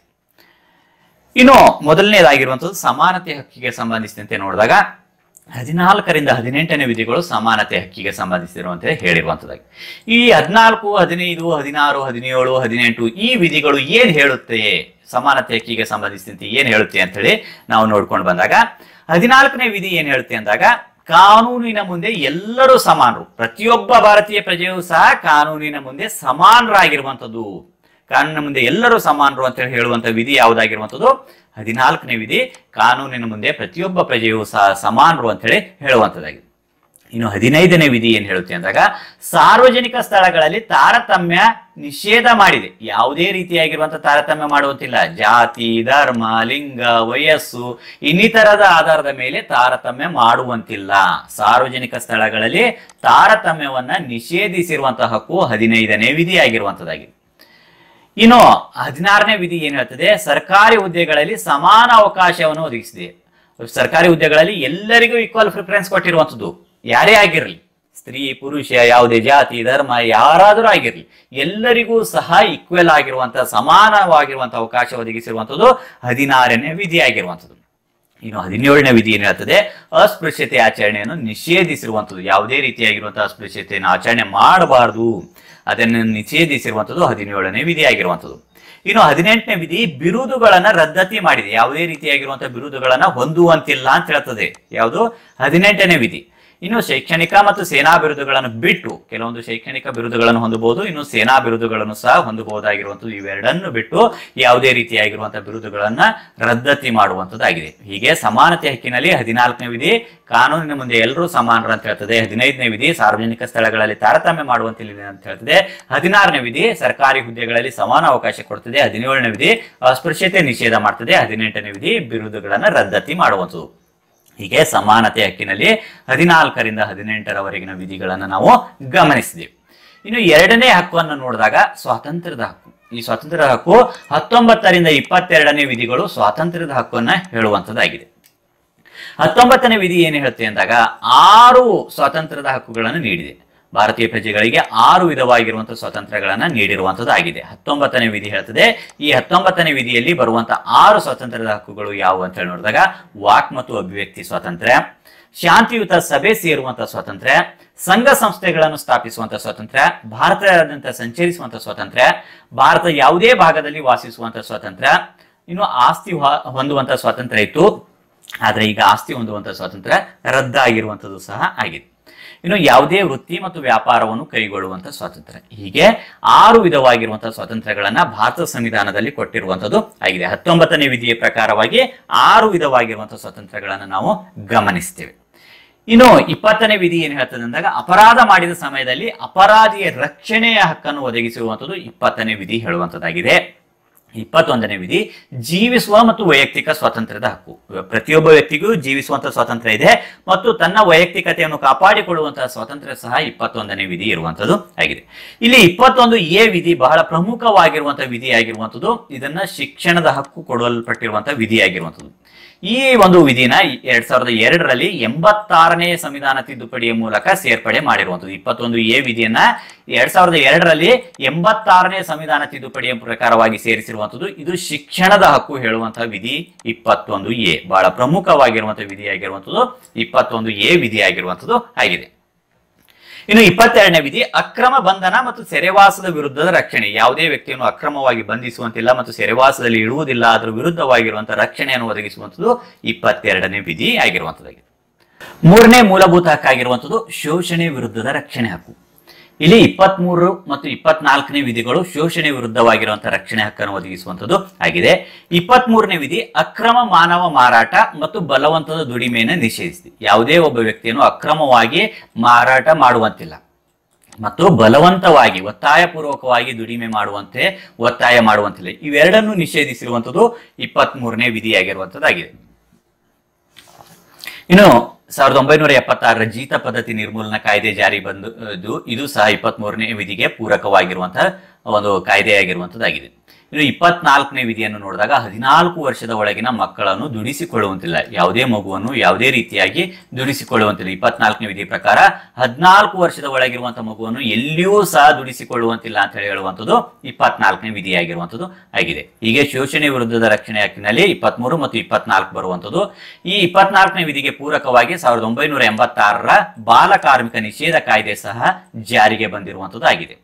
ಇನ್ನು ಮೊದಲನೇದಾಗಿರುವಂಥದ್ದು ಸಮಾನತೆ ಹಕ್ಕಿಗೆ ಸಂಬಂಧಿಸಿದಂತೆ ನೋಡಿದಾಗ ಹದಿನಾಲ್ಕರಿಂದ ಹದಿನೆಂಟನೇ ವಿಧಿಗಳು ಸಮಾನತೆ ಹಕ್ಕಿಗೆ ಸಂಬಂಧಿಸಿರುವಂತೆ ಹೇಳಿರುವಂಥದ್ದಾಗಿ ಈ ಹದಿನಾಲ್ಕು ಹದಿನೈದು ಹದಿನಾರು ಹದಿನೇಳು ಹದಿನೆಂಟು ಈ ವಿಧಿಗಳು ಏನ್ ಹೇಳುತ್ತೆ ಸಮಾನತೆ ಹಕ್ಕಿಗೆ ಸಂಬಂಧಿಸಿದಂತೆ ಏನ್ ಹೇಳುತ್ತೆ ಅಂತ ಹೇಳಿ ನಾವು ನೋಡ್ಕೊಂಡು ಬಂದಾಗ ಹದಿನಾಲ್ಕನೇ ವಿಧಿ ಏನ್ ಹೇಳುತ್ತೆ ಅಂದಾಗ ಕಾನೂನಿನ ಮುಂದೆ ಎಲ್ಲರೂ ಸಮಾನರು ಪ್ರತಿಯೊಬ್ಬ ಭಾರತೀಯ ಪ್ರಜೆಯೂ ಸಹ ಕಾನೂನಿನ ಮುಂದೆ ಸಮಾನರಾಗಿರುವಂಥದ್ದು ಕಾನೂನಿನ ಮುಂದೆ ಎಲ್ಲರೂ ಸಮಾನರು ಅಂತ ಹೇಳಿ ಹೇಳುವಂತ ವಿಧಿ ಯಾವುದಾಗಿರುವಂಥದ್ದು ಹದಿನಾಲ್ಕನೇ ವಿಧಿ ಕಾನೂನಿನ ಮುಂದೆ ಪ್ರತಿಯೊಬ್ಬ ಪ್ರಜೆಯೂ ಸಹ ಸಮಾನರು ಅಂತ ಹೇಳಿ ಹೇಳುವಂಥದ್ದಾಗಿದೆ ಇನ್ನು ಹದಿನೈದನೇ ವಿಧಿ ಏನ್ ಹೇಳುತ್ತೆ ಅಂದಾಗ ಸಾರ್ವಜನಿಕ ಸ್ಥಳಗಳಲ್ಲಿ ತಾರತಮ್ಯ ನಿಷೇಧ ಮಾಡಿದೆ ಯಾವುದೇ ರೀತಿಯಾಗಿರುವಂತಹ ತಾರತಮ್ಯ ಮಾಡುವಂತಿಲ್ಲ ಜಾತಿ ಧರ್ಮ ಲಿಂಗ ವಯಸ್ಸು ಇನ್ನಿತರದ ಆಧಾರದ ಮೇಲೆ ತಾರತಮ್ಯ ಮಾಡುವಂತಿಲ್ಲ ಸಾರ್ವಜನಿಕ ಸ್ಥಳಗಳಲ್ಲಿ ತಾರತಮ್ಯವನ್ನ ನಿಷೇಧಿಸಿರುವಂತಹ ಹಕ್ಕು ಹದಿನೈದನೇ ವಿಧಿ ಆಗಿರುವಂತದ್ದಾಗಿದೆ ಇನ್ನು ಹದಿನಾರನೇ ವಿಧಿ ಏನ್ ಹೇಳ್ತದೆ ಸರ್ಕಾರಿ ಹುದ್ದೆಗಳಲ್ಲಿ ಸಮಾನ ಅವಕಾಶವನ್ನು ಒದಗಿಸಿದೆ ಸರ್ಕಾರಿ ಹುದ್ದೆಗಳಲ್ಲಿ ಎಲ್ಲರಿಗೂ ಈಕ್ವಲ್ ಪ್ರಿಫರೆನ್ಸ್ ಕೊಟ್ಟಿರುವಂಥದ್ದು ಯಾರೇ ಆಗಿರಲಿ ಸ್ತ್ರೀ ಪುರುಷ ಯಾವುದೇ ಜಾತಿ ಧರ್ಮ ಯಾರಾದರೂ ಆಗಿರಲಿ ಎಲ್ಲರಿಗೂ ಸಹ ಈಕ್ವಲ್ ಆಗಿರುವಂತಹ ಸಮಾನವಾಗಿರುವಂತಹ ಅವಕಾಶ ಒದಗಿಸಿರುವಂಥದ್ದು ಹದಿನಾರನೇ ವಿಧಿ ಆಗಿರುವಂಥದ್ದು ಇನ್ನು ಹದಿನೇಳನೇ ವಿಧಿ ಏನ್ ಹೇಳ್ತದೆ ಅಸ್ಪೃಶ್ಯತೆ ಆಚರಣೆಯನ್ನು ನಿಷೇಧಿಸಿರುವಂಥದ್ದು ಯಾವುದೇ ರೀತಿಯಾಗಿರುವಂತಹ ಅಸ್ಪೃಶ್ಯತೆಯನ್ನು ಆಚರಣೆ ಮಾಡಬಾರದು ಅದನ್ನು ನಿಷೇಧಿಸಿರುವಂಥದ್ದು ಹದಿನೇಳನೇ ವಿಧಿ ಆಗಿರುವಂಥದ್ದು ಇನ್ನು ಹದಿನೆಂಟನೇ ವಿಧಿ ಬಿರುದುಗಳನ್ನ ರದ್ದತಿ ಮಾಡಿದೆ ಯಾವುದೇ ರೀತಿಯಾಗಿರುವಂತಹ ಬಿರುದುಗಳನ್ನ ಹೊಂದುವಂತಿಲ್ಲ ಅಂತ ಹೇಳ್ತದೆ ಯಾವುದು ಹದಿನೆಂಟನೇ ವಿಧಿ ಇನ್ನು ಶೈಕ್ಷಣಿಕ ಮತ್ತು ಸೇನಾ ಬಿರುದುಗಳನ್ನು ಬಿಟ್ಟು ಕೆಲವೊಂದು ಶೈಕ್ಷಣಿಕ ಬಿರುದುಗಳನ್ನು ಹೊಂದಬಹುದು ಇನ್ನು ಸೇನಾ ಬಿರುದುಗಳನ್ನು ಸಹ ಹೊಂದಬಹುದಾಗಿರುವಂಥದ್ದು ಇವೆರಡನ್ನು ಬಿಟ್ಟು ಯಾವುದೇ ರೀತಿಯಾಗಿರುವಂತಹ ಬಿರುದುಗಳನ್ನ ರದ್ದತಿ ಮಾಡುವಂಥದ್ದಾಗಿದೆ ಹೀಗೆ ಸಮಾನತೆ ಹಕ್ಕಿನಲ್ಲಿ ಹದಿನಾಲ್ಕನೇ ವಿಧಿ ಕಾನೂನಿನ ಮುಂದೆ ಎಲ್ಲರೂ ಸಮಾನರು ಅಂತ ಹೇಳ್ತದೆ ಹದಿನೈದನೇ ವಿಧಿ ಸಾರ್ವಜನಿಕ ಸ್ಥಳಗಳಲ್ಲಿ ತಾರತಮ್ಯ ಮಾಡುವಂತಿಲ್ಲ ಅಂತ ಹೇಳ್ತದೆ ಹದಿನಾರನೇ ವಿಧಿ ಸರ್ಕಾರಿ ಹುದ್ದೆಗಳಲ್ಲಿ ಸಮಾನ ಅವಕಾಶ ಕೊಡ್ತದೆ ಹದಿನೇಳನೇ ವಿಧಿ ಅಸ್ಪೃಶ್ಯತೆ ನಿಷೇಧ ಮಾಡ್ತದೆ ಹದಿನೆಂಟನೇ ವಿಧಿ ಬಿರುದುಗಳನ್ನು ರದ್ದತಿ ಮಾಡುವಂಥದ್ದು ಹೀಗೆ ಸಮಾನತೆ ಹಕ್ಕಿನಲ್ಲಿ ಹದಿನಾಲ್ಕರಿಂದ ಹದಿನೆಂಟರವರೆಗಿನ ವಿಧಿಗಳನ್ನು ನಾವು ಗಮನಿಸಿದೆವು ಇನ್ನು ಎರಡನೇ ಹಕ್ಕನ್ನು ನೋಡಿದಾಗ ಸ್ವಾತಂತ್ರ್ಯದ ಹಕ್ಕು ಈ ಸ್ವಾತಂತ್ರ್ಯದ ಹಕ್ಕು ಹತ್ತೊಂಬತ್ತರಿಂದ ಇಪ್ಪತ್ತೆರಡನೇ ವಿಧಿಗಳು ಸ್ವಾತಂತ್ರ್ಯದ ಹಕ್ಕನ್ನ ಹೇಳುವಂಥದ್ದಾಗಿದೆ ಹತ್ತೊಂಬತ್ತನೇ ವಿಧಿ ಏನು ಹೇಳುತ್ತೆ ಅಂದಾಗ ಆರು ಸ್ವಾತಂತ್ರ್ಯದ ಹಕ್ಕುಗಳನ್ನು ನೀಡಿದೆ ಭಾರತೀಯ ಪ್ರಜೆಗಳಿಗೆ ಆರು ವಿಧವಾಗಿರುವಂತಹ ಸ್ವಾತಂತ್ರ್ಯಗಳನ್ನ ನೀಡಿರುವಂತದ್ದು ಆಗಿದೆ ಹತ್ತೊಂಬತ್ತನೇ ವಿಧಿ ಹೇಳ್ತದೆ ಈ ಹತ್ತೊಂಬತ್ತನೇ ವಿಧಿಯಲ್ಲಿ ಬರುವಂತಹ ಆರು ಸ್ವಾತಂತ್ರ್ಯದ ಹಕ್ಕುಗಳು ಯಾವುವು ಅಂತ ಹೇಳಿ ನೋಡಿದಾಗ ವಾಕ್ ಮತ್ತು ಅಭಿವ್ಯಕ್ತಿ ಸ್ವಾತಂತ್ರ್ಯ ಶಾಂತಿಯುತ ಸಭೆ ಸೇರುವಂತಹ ಸ್ವಾತಂತ್ರ್ಯ ಸಂಘ ಸಂಸ್ಥೆಗಳನ್ನು ಸ್ಥಾಪಿಸುವಂತಹ ಸ್ವಾತಂತ್ರ್ಯ ಭಾರತದಾದ್ಯಂತ ಸಂಚರಿಸುವಂತಹ ಸ್ವಾತಂತ್ರ್ಯ ಭಾರತ ಯಾವುದೇ ಭಾಗದಲ್ಲಿ ವಾಸಿಸುವಂತಹ ಸ್ವಾತಂತ್ರ್ಯ ಇನ್ನು ಆಸ್ತಿ ಹೊ- ಹೊಂದುವಂತಹ ಸ್ವಾತಂತ್ರ್ಯ ಇತ್ತು ಆದ್ರೆ ಈಗ ಆಸ್ತಿ ಹೊಂದುವಂತ ಸ್ವಾತಂತ್ರ್ಯ ರದ್ದಾಗಿರುವಂತದ್ದು ಸಹ ಆಗಿದೆ ಇನ್ನು ಯಾವುದೇ ವೃತ್ತಿ ಮತ್ತು ವ್ಯಾಪಾರವನ್ನು ಕೈಗೊಳ್ಳುವಂತ ಸ್ವಾತಂತ್ರ್ಯ ಹೀಗೆ ಆರು ವಿಧವಾಗಿರುವಂತಹ ಸ್ವಾತಂತ್ರ್ಯಗಳನ್ನ ಭಾರತ ಸಂವಿಧಾನದಲ್ಲಿ ಕೊಟ್ಟಿರುವಂತದ್ದು ಆಗಿದೆ ಹತ್ತೊಂಬತ್ತನೇ ವಿಧಿಯ ಪ್ರಕಾರವಾಗಿ ಆರು ವಿಧವಾಗಿರುವಂತಹ ಸ್ವಾತಂತ್ರ್ಯಗಳನ್ನ ನಾವು ಗಮನಿಸ್ತೇವೆ ಇನ್ನು ಇಪ್ಪತ್ತನೇ ವಿಧಿ ಏನ್ ಹೇಳ್ತದೆ ಅಂದಾಗ ಅಪರಾಧ ಮಾಡಿದ ಸಮಯದಲ್ಲಿ ಅಪರಾಧಿಯ ರಕ್ಷಣೆಯ ಹಕ್ಕನ್ನು ಒದಗಿಸಿರುವಂತದ್ದು ಇಪ್ಪತ್ತನೇ ವಿಧಿ ಹೇಳುವಂತದ್ದಾಗಿದೆ ಇಪ್ಪತ್ತೊಂದನೇ ವಿಧಿ ಜೀವಿಸುವ ಮತ್ತು ವೈಯಕ್ತಿಕ ಸ್ವಾತಂತ್ರ್ಯದ ಹಕ್ಕು ಪ್ರತಿಯೊಬ್ಬ ವ್ಯಕ್ತಿಗೂ ಜೀವಿಸುವಂತ ಸ್ವಾತಂತ್ರ್ಯ ಇದೆ ಮತ್ತು ತನ್ನ ವೈಯಕ್ತಿಕತೆಯನ್ನು ಕಾಪಾಡಿಕೊಳ್ಳುವಂತಹ ಸ್ವಾತಂತ್ರ್ಯ ಸಹ ಇಪ್ಪತ್ತೊಂದನೇ ವಿಧಿ ಇರುವಂತದ್ದು ಆಗಿದೆ ಇಲ್ಲಿ ಇಪ್ಪತ್ತೊಂದು ಎ ವಿಧಿ ಬಹಳ ಪ್ರಮುಖವಾಗಿರುವಂತಹ ವಿಧಿ ಆಗಿರುವಂತದ್ದು ಇದನ್ನ ಶಿಕ್ಷಣದ ಹಕ್ಕು ಕೊಡಲ್ಪಟ್ಟಿರುವಂತಹ ವಿಧಿ ಆಗಿರುವಂತದ್ದು ಈ ಒಂದು ವಿಧಿನ ಎರಡ್ ಸಾವಿರದ ಎರಡರಲ್ಲಿ ಎಂಬತ್ತಾರನೇ ಸಂವಿಧಾನ ತಿದ್ದುಪಡಿಯ ಮೂಲಕ ಸೇರ್ಪಡೆ ಮಾಡಿರುವಂತದ್ದು ಇಪ್ಪತ್ತೊಂದು ಎ ವಿಧಿಯನ್ನ ಎರಡ್ ಸಾವಿರದ ಎರಡರಲ್ಲಿ ಎಂಬತ್ತಾರನೇ ಸಂವಿಧಾನ ತಿದ್ದುಪಡಿಯ ಪ್ರಕಾರವಾಗಿ ಸೇರಿಸಿರುವಂತದ್ದು ಇದು ಶಿಕ್ಷಣದ ಹಕ್ಕು ಹೇಳುವಂತಹ ವಿಧಿ ಇಪ್ಪತ್ತೊಂದು ಎ ಬಹಳ ಪ್ರಮುಖವಾಗಿರುವಂತಹ ವಿಧಿಯಾಗಿರುವಂತದ್ದು ಇಪ್ಪತ್ತೊಂದು ಎ ವಿಧಿಯಾಗಿರುವಂತದ್ದು ಆಗಿದೆ ಇನ್ನು ಇಪ್ಪತ್ತೆರಡನೇ ವಿಧಿ ಅಕ್ರಮ ಬಂಧನ ಮತ್ತು ಸೆರೆವಾಸದ ವಿರುದ್ಧದ ರಕ್ಷಣೆ ಯಾವುದೇ ವ್ಯಕ್ತಿಯನ್ನು ಅಕ್ರಮವಾಗಿ ಬಂಧಿಸುವಂತಿಲ್ಲ ಮತ್ತು ಸೆರೆವಾಸದಲ್ಲಿ ಇಡುವುದಿಲ್ಲ ಅದರ ವಿರುದ್ಧವಾಗಿರುವಂತಹ ರಕ್ಷಣೆಯನ್ನು ಒದಗಿಸುವಂಥದ್ದು ಇಪ್ಪತ್ತೆರಡನೇ ವಿಧಿ ಆಗಿರುವಂತದ್ದಾಗಿದೆ ಮೂರನೇ ಮೂಲಭೂತ ಹಕ್ಕಾಗಿರುವಂಥದ್ದು ಶೋಷಣೆ ವಿರುದ್ಧದ ರಕ್ಷಣೆ ಹಕ್ಕು ಇಲ್ಲಿ ಇಪ್ಪತ್ಮೂರು ಮತ್ತು ಇಪ್ಪತ್ನಾಲ್ಕನೇ ವಿಧಿಗಳು ಶೋಷಣೆ ವಿರುದ್ಧವಾಗಿರುವಂತಹ ರಕ್ಷಣೆ ಹಕ್ಕನ್ನು ಒದಗಿಸುವಂಥದ್ದು ಆಗಿದೆ ಇಪ್ಪತ್ಮೂರನೇ ವಿಧಿ ಅಕ್ರಮ ಮಾನವ ಮಾರಾಟ ಮತ್ತು ಬಲವಂತದ ದುಡಿಮೆಯನ್ನು ನಿಷೇಧಿಸಿದೆ ಯಾವುದೇ ಒಬ್ಬ ವ್ಯಕ್ತಿಯನ್ನು ಅಕ್ರಮವಾಗಿ ಮಾರಾಟ ಮಾಡುವಂತಿಲ್ಲ ಮತ್ತು ಬಲವಂತವಾಗಿ ಒತ್ತಾಯಪೂರ್ವಕವಾಗಿ ದುಡಿಮೆ ಮಾಡುವಂತೆ ಒತ್ತಾಯ ಮಾಡುವಂತಿಲ್ಲ ಇವೆರಡನ್ನು ನಿಷೇಧಿಸಿರುವಂಥದ್ದು ಇಪ್ಪತ್ತ್ ಮೂರನೇ ವಿಧಿಯಾಗಿರುವಂಥದ್ದಾಗಿದೆ ಇನ್ನು ಸಾವಿರದ ಒಂಬೈನೂರ ಎಪ್ಪತ್ತಾರರ ಜೀತ ಪದ್ಧತಿ ನಿರ್ಮೂಲನಾ ಕಾಯ್ದೆ ಜಾರಿ ಬಂದು ಇದು ಇದು ಸಹ ಇಪ್ಪತ್ತ್ ಮೂರನೇ ವಿಧಿಗೆ ಪೂರಕವಾಗಿರುವಂತಹ ಒಂದು ಕಾಯ್ದೆಯಾಗಿರುವಂತದ್ದಾಗಿದೆ ಇನ್ನು ಇಪ್ಪತ್ನಾಲ್ಕನೇ ವಿಧಿಯನ್ನು ನೋಡಿದಾಗ ಹದಿನಾಲ್ಕು ವರ್ಷದ ಒಳಗಿನ ಮಕ್ಕಳನ್ನು ದುಡಿಸಿಕೊಳ್ಳುವಂತಿಲ್ಲ ಯಾವುದೇ ಮಗುವನ್ನು ಯಾವುದೇ ರೀತಿಯಾಗಿ ದುಡಿಸಿಕೊಳ್ಳುವಂತಿಲ್ಲ ಇಪ್ಪತ್ನಾಲ್ಕನೇ ವಿಧಿ ಪ್ರಕಾರ ಹದಿನಾಲ್ಕು ವರ್ಷದ ಒಳಗಿರುವಂತಹ ಮಗುವನ್ನು ಎಲ್ಲಿಯೂ ಸಹ ದುಡಿಸಿಕೊಳ್ಳುವಂತಿಲ್ಲ ಅಂತ ಹೇಳಿ ಹೇಳುವಂಥದ್ದು ಇಪ್ಪತ್ನಾಲ್ಕನೇ ವಿಧಿಯಾಗಿರುವಂಥದ್ದು ಆಗಿದೆ ಹೀಗೆ ಶೋಷಣೆ ವಿರುದ್ಧದ ರಕ್ಷಣೆ ಹಕ್ಕಿನಲ್ಲಿ ಇಪ್ಪತ್ಮೂರು ಮತ್ತು ಇಪ್ಪತ್ನಾಲ್ಕು ಬರುವಂಥದ್ದು ಈ ಇಪ್ಪತ್ನಾಲ್ಕನೇ ವಿಧಿಗೆ ಪೂರಕವಾಗಿ ಸಾವಿರದ ಒಂಬೈನೂರ ಎಂಬತ್ತಾರರ ಬಾಲ ಕಾರ್ಮಿಕ ನಿಷೇಧ ಕಾಯ್ದೆ ಸಹ ಜಾರಿಗೆ ಬಂದಿರುವಂಥದ್ದು ಆಗಿದೆ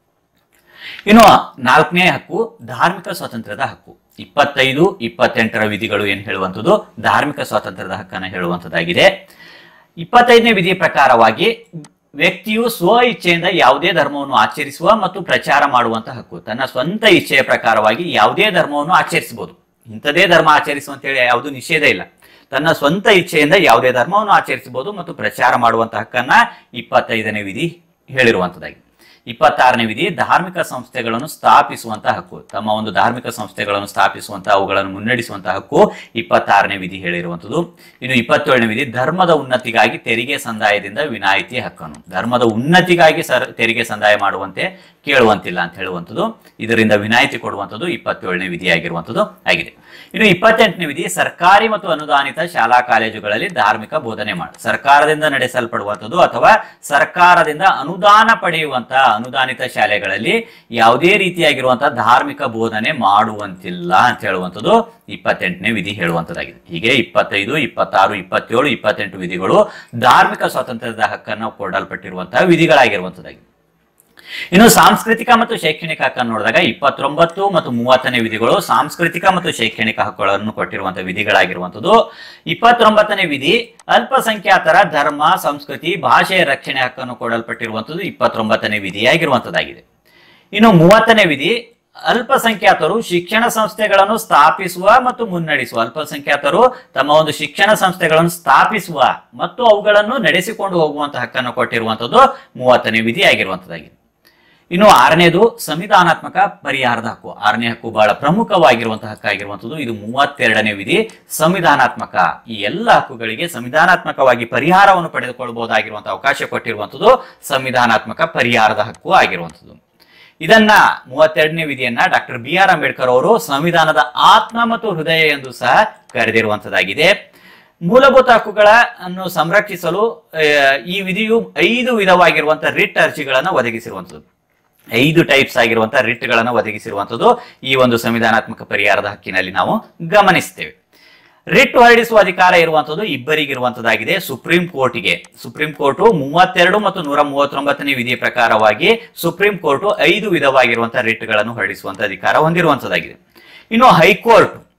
ಇನ್ನು ನಾಲ್ಕನೇ ಹಕ್ಕು ಧಾರ್ಮಿಕ ಸ್ವಾತಂತ್ರ್ಯದ ಹಕ್ಕು ಇಪ್ಪತ್ತೈದು ಇಪ್ಪತ್ತೆಂಟರ ವಿಧಿಗಳು ಏನು ಹೇಳುವಂಥದ್ದು ಧಾರ್ಮಿಕ ಸ್ವಾತಂತ್ರ್ಯದ ಹಕ್ಕನ್ನು ಹೇಳುವಂಥದ್ದಾಗಿದೆ ಇಪ್ಪತ್ತೈದನೇ ವಿಧಿಯ ಪ್ರಕಾರವಾಗಿ ವ್ಯಕ್ತಿಯು ಸ್ವ ಇಚ್ಛೆಯಿಂದ ಯಾವುದೇ ಧರ್ಮವನ್ನು ಆಚರಿಸುವ ಮತ್ತು ಪ್ರಚಾರ ಮಾಡುವಂತ ಹಕ್ಕು ತನ್ನ ಸ್ವಂತ ಇಚ್ಛೆಯ ಪ್ರಕಾರವಾಗಿ ಯಾವುದೇ ಧರ್ಮವನ್ನು ಆಚರಿಸಬಹುದು ಇಂಥದೇ ಧರ್ಮ ಆಚರಿಸು ಅಂತೇಳಿ ಯಾವುದು ನಿಷೇಧ ಇಲ್ಲ ತನ್ನ ಸ್ವಂತ ಇಚ್ಛೆಯಿಂದ ಯಾವುದೇ ಧರ್ಮವನ್ನು ಆಚರಿಸಬಹುದು ಮತ್ತು ಪ್ರಚಾರ ಮಾಡುವಂತ ಹಕ್ಕನ್ನ ಇಪ್ಪತ್ತೈದನೇ ವಿಧಿ ಹೇಳಿರುವಂತದ್ದಾಗಿದೆ ಇಪ್ಪತ್ತಾರನೇ ವಿಧಿ ಧಾರ್ಮಿಕ ಸಂಸ್ಥೆಗಳನ್ನು ಸ್ಥಾಪಿಸುವಂತಹ ಹಕ್ಕು ತಮ್ಮ ಒಂದು ಧಾರ್ಮಿಕ ಸಂಸ್ಥೆಗಳನ್ನು ಸ್ಥಾಪಿಸುವಂತಹ ಅವುಗಳನ್ನು ಮುನ್ನಡೆಸುವಂತಹ ಹಕ್ಕು ಇಪ್ಪತ್ತಾರನೇ ವಿಧಿ ಹೇಳಿರುವಂಥದ್ದು ಇನ್ನು ಇಪ್ಪತ್ತೇಳನೇ ವಿಧಿ ಧರ್ಮದ ಉನ್ನತಿಗಾಗಿ ತೆರಿಗೆ ಸಂದಾಯದಿಂದ ವಿನಾಯಿತಿ ಹಕ್ಕನ್ನು ಧರ್ಮದ ಉನ್ನತಿಗಾಗಿ ಸರ್ ತೆರಿಗೆ ಸಂದಾಯ ಮಾಡುವಂತೆ ಕೇಳುವಂತಿಲ್ಲ ಅಂತ ಹೇಳುವಂಥದ್ದು ಇದರಿಂದ ವಿನಾಯಿತಿ ಕೊಡುವಂಥದ್ದು ಇಪ್ಪತ್ತೇಳನೇ ವಿಧಿಯಾಗಿರುವಂಥದ್ದು ಆಗಿದೆ ಇನ್ನು ಇಪ್ಪತ್ತೆಂಟನೇ ವಿಧಿ ಸರ್ಕಾರಿ ಮತ್ತು ಅನುದಾನಿತ ಶಾಲಾ ಕಾಲೇಜುಗಳಲ್ಲಿ ಧಾರ್ಮಿಕ ಬೋಧನೆ ಮಾಡಿ ಸರ್ಕಾರದಿಂದ ನಡೆಸಲ್ಪಡುವಂಥದ್ದು ಅಥವಾ ಸರ್ಕಾರದಿಂದ ಅನುದಾನ ಪಡೆಯುವಂತಹ ಅನುದಾನಿತ ಶಾಲೆಗಳಲ್ಲಿ ಯಾವುದೇ ರೀತಿಯಾಗಿರುವಂತಹ ಧಾರ್ಮಿಕ ಬೋಧನೆ ಮಾಡುವಂತಿಲ್ಲ ಅಂತ ಹೇಳುವಂಥದ್ದು ಇಪ್ಪತ್ತೆಂಟನೇ ವಿಧಿ ಹೇಳುವಂಥದ್ದಾಗಿದೆ ಹೀಗೆ ಇಪ್ಪತ್ತೈದು ಇಪ್ಪತ್ತಾರು ಇಪ್ಪತ್ತೇಳು ಇಪ್ಪತ್ತೆಂಟು ವಿಧಿಗಳು ಧಾರ್ಮಿಕ ಸ್ವಾತಂತ್ರ್ಯದ ಹಕ್ಕನ್ನು ಕೊಡಲ್ಪಟ್ಟಿರುವಂತಹ ವಿಧಿಗಳಾಗಿರುವಂಥದ್ದಾಗಿದೆ ಇನ್ನು ಸಾಂಸ್ಕೃತಿಕ ಮತ್ತು ಶೈಕ್ಷಣಿಕ ಹಕ್ಕನ್ನು ನೋಡಿದಾಗ ಇಪ್ಪತ್ತೊಂಬತ್ತು ಮತ್ತು ಮೂವತ್ತನೇ ವಿಧಿಗಳು ಸಾಂಸ್ಕೃತಿಕ ಮತ್ತು ಶೈಕ್ಷಣಿಕ ಹಕ್ಕುಗಳನ್ನು ಕೊಟ್ಟಿರುವಂತಹ ವಿಧಿಗಳಾಗಿರುವಂಥದ್ದು ಇಪ್ಪತ್ತೊಂಬತ್ತನೇ ವಿಧಿ ಅಲ್ಪಸಂಖ್ಯಾತರ ಧರ್ಮ ಸಂಸ್ಕೃತಿ ಭಾಷೆಯ ರಕ್ಷಣೆ ಹಕ್ಕನ್ನು ಕೊಡಲ್ಪಟ್ಟಿರುವಂಥದ್ದು ಇಪ್ಪತ್ತೊಂಬತ್ತನೇ ವಿಧಿಯಾಗಿರುವಂಥದ್ದಾಗಿದೆ ಇನ್ನು ಮೂವತ್ತನೇ ವಿಧಿ ಅಲ್ಪಸಂಖ್ಯಾತರು ಶಿಕ್ಷಣ ಸಂಸ್ಥೆಗಳನ್ನು ಸ್ಥಾಪಿಸುವ ಮತ್ತು ಮುನ್ನಡೆಸುವ ಅಲ್ಪಸಂಖ್ಯಾತರು ತಮ್ಮ ಒಂದು ಶಿಕ್ಷಣ ಸಂಸ್ಥೆಗಳನ್ನು ಸ್ಥಾಪಿಸುವ ಮತ್ತು ಅವುಗಳನ್ನು ನಡೆಸಿಕೊಂಡು ಹೋಗುವಂತಹ ಹಕ್ಕನ್ನು ಕೊಟ್ಟಿರುವಂಥದ್ದು ಮೂವತ್ತನೇ ವಿಧಿ ಆಗಿರುವಂಥದ್ದಾಗಿದೆ ಇನ್ನು ಆರನೇದು ಸಂವಿಧಾನಾತ್ಮಕ ಪರಿಹಾರದ ಹಕ್ಕು ಆರನೇ ಹಕ್ಕು ಬಹಳ ಪ್ರಮುಖವಾಗಿರುವಂತಹ ಹಕ್ಕಾಗಿರುವಂಥದ್ದು ಇದು ಮೂವತ್ತೆರಡನೇ ವಿಧಿ ಸಂವಿಧಾನಾತ್ಮಕ ಈ ಎಲ್ಲ ಹಕ್ಕುಗಳಿಗೆ ಸಂವಿಧಾನಾತ್ಮಕವಾಗಿ ಪರಿಹಾರವನ್ನು ಪಡೆದುಕೊಳ್ಳಬಹುದಾಗಿರುವಂತಹ ಅವಕಾಶ ಕೊಟ್ಟಿರುವಂಥದ್ದು ಸಂವಿಧಾನಾತ್ಮಕ ಪರಿಹಾರದ ಹಕ್ಕು ಆಗಿರುವಂಥದ್ದು ಇದನ್ನ ಮೂವತ್ತೆರಡನೇ ವಿಧಿಯನ್ನ ಡಾಕ್ಟರ್ ಬಿ ಆರ್ ಅಂಬೇಡ್ಕರ್ ಅವರು ಸಂವಿಧಾನದ ಆತ್ಮ ಮತ್ತು ಹೃದಯ ಎಂದು ಸಹ ಕರೆದಿರುವಂತದ್ದಾಗಿದೆ ಮೂಲಭೂತ ಹಕ್ಕುಗಳನ್ನು ಸಂರಕ್ಷಿಸಲು ಆ, ಈ ವಿಧಿಯು ಐದು ವಿಧವಾಗಿರುವಂತಹ ರಿಟ್ ಅರ್ಜಿಗಳನ್ನು ಒದಗಿಸಿರುವಂಥದ್ದು ಐದು ಟೈಪ್ಸ್ ಆಗಿರುವಂತಹ ರಿಟ್ಗಳನ್ನು ಒದಗಿಸಿರುವಂಥದ್ದು ಈ ಒಂದು ಸಂವಿಧಾನಾತ್ಮಕ ಪರಿಹಾರದ ಹಕ್ಕಿನಲ್ಲಿ ನಾವು ಗಮನಿಸ್ತೇವೆ ರಿಟ್ ಹೊರಡಿಸುವ ಅಧಿಕಾರ ಇರುವಂತದ್ದು ಇಬ್ಬರಿಗಿರುವಂತದ್ದಾಗಿದೆ ಸುಪ್ರೀಂ ಕೋರ್ಟ್ಗೆ ಸುಪ್ರೀಂ ಕೋರ್ಟ್ ಮೂವತ್ತೆರಡು ಮತ್ತು ನೂರ ಮೂವತ್ತೊಂಬತ್ತನೇ ವಿಧಿಯ ಪ್ರಕಾರವಾಗಿ ಸುಪ್ರೀಂ ಕೋರ್ಟ್ ಐದು ವಿಧವಾಗಿರುವಂತಹ ರಿಟ್ಗಳನ್ನು ಹೊರಡಿಸುವಂತ ಅಧಿಕಾರ ಹೊಂದಿರುವಂತದ್ದಾಗಿದೆ ಇನ್ನು ಹೈಕೋರ್ಟ್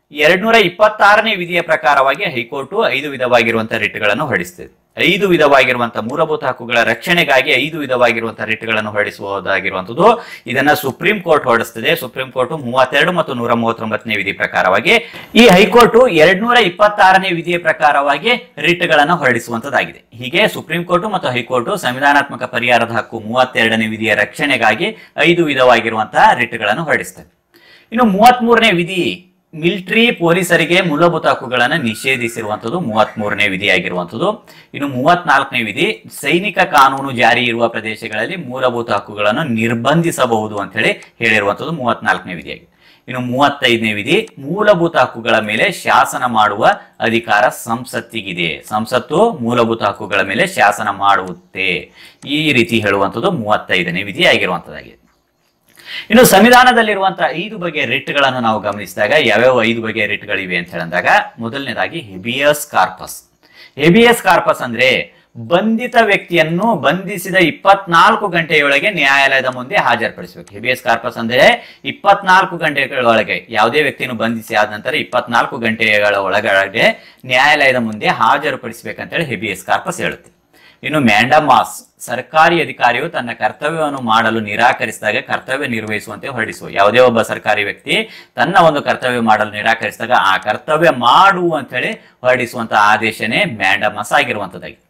ಎರಡ್ನೂರ ಇಪ್ಪತ್ತಾರನೇ ವಿಧಿಯ ಪ್ರಕಾರವಾಗಿ ಹೈಕೋರ್ಟ್ ಐದು ವಿಧವಾಗಿರುವಂತಹ ರಿಟ್ಗಳನ್ನು ಹೊರಡಿಸ್ತದೆ ಐದು ವಿಧವಾಗಿರುವಂತಹ ಮೂಲಭೂತ ಹಕ್ಕುಗಳ ರಕ್ಷಣೆಗಾಗಿ ಐದು ವಿಧವಾಗಿರುವಂತಹ ರಿಟ್ಗಳನ್ನು ಹೊರಡಿಸಬಹುದಾಗಿರುವಂತದ್ದು ಇದನ್ನ ಸುಪ್ರೀಂ ಕೋರ್ಟ್ ಹೊರಡಿಸ್ತದೆ ಸುಪ್ರೀಂ ಕೋರ್ಟ್ ಮೂವತ್ತೆರಡು ಮತ್ತು ನೂರ ಮೂವತ್ತೊಂಬತ್ತನೇ ವಿಧಿ ಪ್ರಕಾರವಾಗಿ ಈ ಹೈಕೋರ್ಟ್ ಎರಡ್ನೂರ ಇಪ್ಪತ್ತಾರನೇ ವಿಧಿಯ ಪ್ರಕಾರವಾಗಿ ರಿಟ್ಗಳನ್ನು ಹೊರಡಿಸುವಂತದ್ದಾಗಿದೆ ಹೀಗೆ ಸುಪ್ರೀಂ ಕೋರ್ಟ್ ಮತ್ತು ಹೈಕೋರ್ಟ್ ಸಂವಿಧಾನಾತ್ಮಕ ಪರಿಹಾರದ ಹಕ್ಕು ಮೂವತ್ತೆರಡನೇ ವಿಧಿಯ ರಕ್ಷಣೆಗಾಗಿ ಐದು ವಿಧವಾಗಿರುವಂತಹ ರಿಟ್ಗಳನ್ನು ಹೊರಡಿಸ್ತದೆ ಇನ್ನು ಮೂವತ್ತ್ ಮೂರನೇ ವಿಧಿ ಮಿಲಿಟರಿ ಪೊಲೀಸರಿಗೆ ಮೂಲಭೂತ ಹಕ್ಕುಗಳನ್ನು ನಿಷೇಧಿಸಿರುವಂಥದ್ದು ಮೂವತ್ತ್ ಮೂರನೇ ವಿಧಿಯಾಗಿರುವಂಥದ್ದು ಇನ್ನು ಮೂವತ್ನಾಲ್ಕನೇ ವಿಧಿ ಸೈನಿಕ ಕಾನೂನು ಜಾರಿ ಇರುವ ಪ್ರದೇಶಗಳಲ್ಲಿ ಮೂಲಭೂತ ಹಕ್ಕುಗಳನ್ನು ನಿರ್ಬಂಧಿಸಬಹುದು ಅಂತ ಹೇಳಿ ಹೇಳಿರುವಂಥದ್ದು ಮೂವತ್ನಾಲ್ಕನೇ ವಿಧಿಯಾಗಿದೆ ಇನ್ನು ಮೂವತ್ತೈದನೇ ವಿಧಿ ಮೂಲಭೂತ ಹಕ್ಕುಗಳ ಮೇಲೆ ಶಾಸನ ಮಾಡುವ ಅಧಿಕಾರ ಸಂಸತ್ತಿಗಿದೆ ಸಂಸತ್ತು ಮೂಲಭೂತ ಹಕ್ಕುಗಳ ಮೇಲೆ ಶಾಸನ ಮಾಡುತ್ತೆ ಈ ರೀತಿ ಹೇಳುವಂಥದ್ದು ಮೂವತ್ತೈದನೇ ವಿಧಿ ಆಗಿರುವಂಥದ್ದಾಗಿದೆ ಇನ್ನು ಸಂವಿಧಾನದಲ್ಲಿರುವಂತಹ ಐದು ಬಗೆಯ ರಿಟ್ಗಳನ್ನು ನಾವು ಗಮನಿಸಿದಾಗ ಯಾವ್ಯಾವ ಐದು ಬಗೆಯ ರಿಟ್ಗಳಿವೆ ಅಂತ ಹೇಳಿದಾಗ ಮೊದಲನೇದಾಗಿ ಹೆಬಿಯಸ್ ಕಾರ್ಪಸ್ ಹೆಬಿಯಸ್ ಕಾರ್ಪಸ್ ಅಂದ್ರೆ ಬಂಧಿತ ವ್ಯಕ್ತಿಯನ್ನು ಬಂಧಿಸಿದ ಇಪ್ಪತ್ನಾಲ್ಕು ಗಂಟೆಯೊಳಗೆ ನ್ಯಾಯಾಲಯದ ಮುಂದೆ ಹಾಜರುಪಡಿಸಬೇಕು ಹೆಬಿಯಸ್ ಕಾರ್ಪಸ್ ಅಂದ್ರೆ ಇಪ್ಪತ್ನಾಲ್ಕು ಗಂಟೆಗಳೊಳಗೆ ಯಾವುದೇ ವ್ಯಕ್ತಿಯನ್ನು ಬಂಧಿಸಿ ಆದ ನಂತರ ಇಪ್ಪತ್ನಾಲ್ಕು ಗಂಟೆಗಳ ಒಳಗಡೆ ನ್ಯಾಯಾಲಯದ ಮುಂದೆ ಹಾಜರುಪಡಿಸಬೇಕಂತೇಳಿ ಹೆಬಿಯಸ್ ಕಾರ್ಪಸ್ ಹೇಳುತ್ತೆ ಇನ್ನು ಮ್ಯಾಂಡಮಾಸ್ ಸರ್ಕಾರಿ ಅಧಿಕಾರಿಯು ತನ್ನ ಕರ್ತವ್ಯವನ್ನು ಮಾಡಲು ನಿರಾಕರಿಸಿದಾಗ ಕರ್ತವ್ಯ ನಿರ್ವಹಿಸುವಂತೆ ಹೊರಡಿಸುವ ಯಾವುದೇ ಒಬ್ಬ ಸರ್ಕಾರಿ ವ್ಯಕ್ತಿ ತನ್ನ ಒಂದು ಕರ್ತವ್ಯ ಮಾಡಲು ನಿರಾಕರಿಸಿದಾಗ ಆ ಕರ್ತವ್ಯ ಮಾಡು ಅಂತೇಳಿ ಹೊರಡಿಸುವಂತಹ ಆದೇಶನೇ ಮ್ಯಾಂಡಮಸ್ ಆಗಿರುವಂತದ್ದಾಗಿ